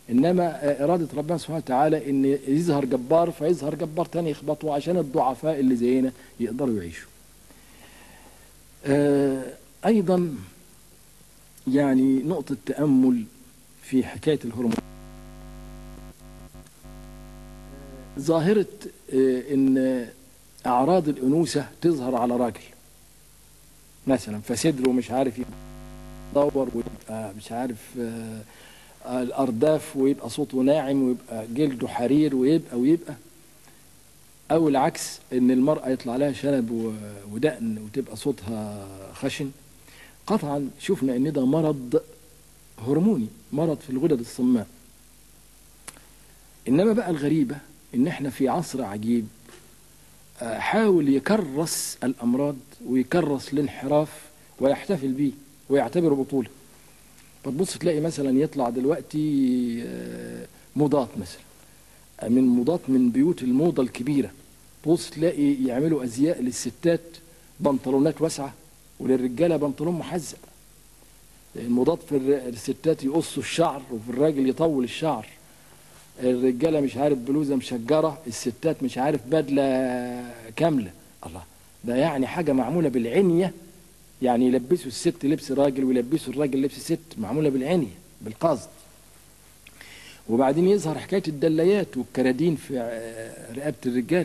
انما اراده ربنا سبحانه وتعالى ان يظهر جبار فيظهر جبار تاني يخبطه عشان الضعفاء اللي زينا يقدروا يعيشوا آه، ايضا يعني نقطه تامل في حكايه الهرمون ظاهره آه، ان اعراض الانوثه تظهر على راجل مثلا فصدره مش عارف يدور ويبقى مش عارف آه، الارداف ويبقى صوته ناعم ويبقى جلده حرير ويبقى ويبقى او العكس ان المراه يطلع لها شنب و- ودقن وتبقى صوتها خشن قطعا شفنا ان ده مرض هرموني مرض في الغدد الصماء انما بقى الغريبه ان احنا في عصر عجيب آه، حاول يكرس الامراض ويكرس الانحراف ويحتفل بيه ويعتبره بطوله فتبص تلاقي مثلا يطلع دلوقتي آه، موضات مثلا من موضات من بيوت الموضة الكبيرة تبص تلاقي يعملوا أزياء للستات بنطلونات واسعة وللرجالة بنطلون محزق الموضات في الر- الستات يقصوا الشعر وفي الراجل يطول الشعر الرجالة مش عارف بلوزة مشجرة الستات مش عارف بدلة كاملة الله ده يعني حاجة معمولة بالعنية يعني يلبسوا الست لبس راجل ويلبسوا الراجل لبس ست معمولة بالعنية بالقصد وبعدين يظهر حكاية الدليات والكرادين في آه، رقبة الرجال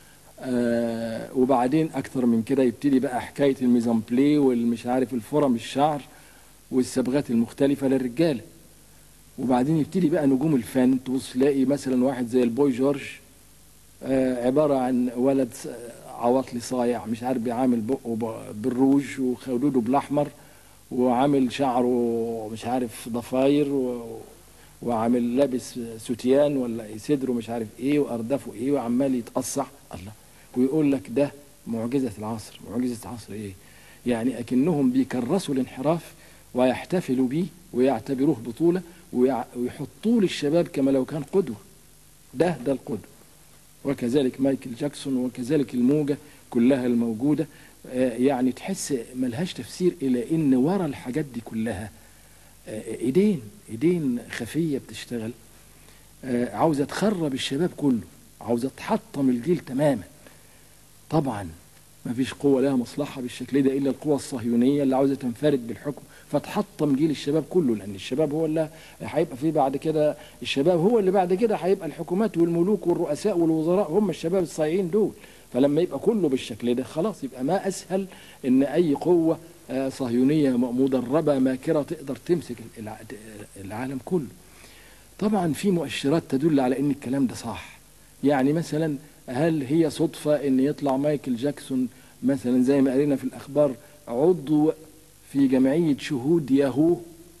آه وبعدين أكثر من كده يبتدي بقى حكاية الميزامبلي والمش عارف الفرم الشعر والصبغات المختلفة للرجالة وبعدين يبتدي بقى نجوم الفن تبص تلاقي مثلا واحد زي البوي جورج آه عبارة عن ولد س- عواطلي صايع مش عارف بيعامل بقه ب- بالروج وخدوده بالأحمر وعامل شعره مش عارف ضفاير و... وعامل لابس ستيان ولا صدره مش عارف ايه واردافه ايه وعمال يتقصع الله ويقول لك ده معجزه العصر معجزه عصر ايه يعني اكنهم بيكرسوا الانحراف ويحتفلوا بيه ويعتبروه بطوله ويع- ويحطوه للشباب كما لو كان قدوه ده ده القدوه وكذلك مايكل جاكسون وكذلك الموجه كلها الموجوده آه، يعني تحس ملهاش تفسير الى ان ورا الحاجات دي كلها آه، ايدين ايدين خفيه بتشتغل آه، عاوزه تخرب الشباب كله عاوزه تحطم الجيل تماما طبعا ما فيش قوه لها مصلحه بالشكل ده الا القوى الصهيونيه اللي عاوزه تنفرد بالحكم فتحطم جيل الشباب كله لان الشباب هو اللي هيبقى فيه بعد كده الشباب هو اللي بعد كده هيبقى الحكومات والملوك والرؤساء والوزراء هم الشباب الصايعين دول فلما يبقى كله بالشكل ده خلاص يبقى ما اسهل ان اي قوه آه، صهيونيه م- مدربه ماكره تقدر تمسك الع- العالم كله طبعا في مؤشرات تدل على ان الكلام ده صح يعني مثلا هل هي صدفة ان يطلع مايكل جاكسون مثلا زي ما قرينا في الاخبار عضو في جمعية شهود ياهو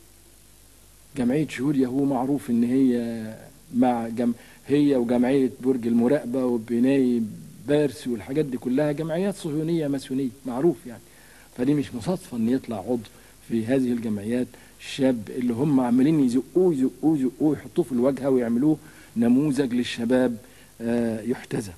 جمعية شهود ياهو معروف ان هي مع جم... هي وجمعية برج المراقبة وبناي بارس والحاجات دي كلها جمعيات صهيونية ماسونية معروف يعني فدي مش مصادفة ان يطلع عضو في هذه الجمعيات الشاب اللي هم عمالين يزقوه يزقوه يزقوه يحطوه في الواجهة ويعملوه نموذج للشباب آه، يحتذى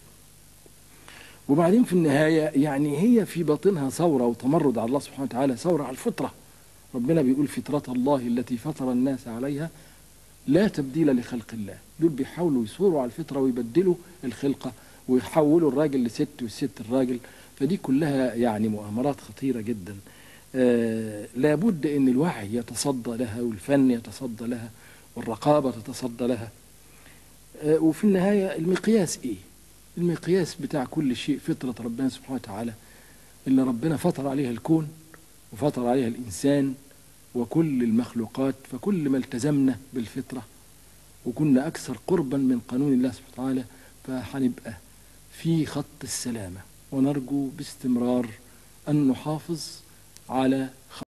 وبعدين في النهاية يعني هي في باطنها ثورة وتمرد على الله سبحانه وتعالى ثورة على الفطرة ربنا بيقول فطرة الله التي فطر الناس عليها لا تبديل لخلق الله دول بيحاولوا يثوروا على الفطرة ويبدلوا الخلقة ويحولوا الراجل لست والست الراجل فدي كلها يعني مؤامرات خطيرة جدا آه لابد ان الوعي يتصدى لها والفن يتصدى لها والرقابة تتصدى لها آه وفي النهاية المقياس ايه المقياس بتاع كل شيء فطرة ربنا سبحانه وتعالى اللي ربنا فطر عليها الكون وفطر عليها الإنسان وكل المخلوقات فكل ما التزمنا بالفطرة وكنا أكثر قربا من قانون الله سبحانه وتعالى فهنبقى في خط السلامة ونرجو باستمرار أن نحافظ على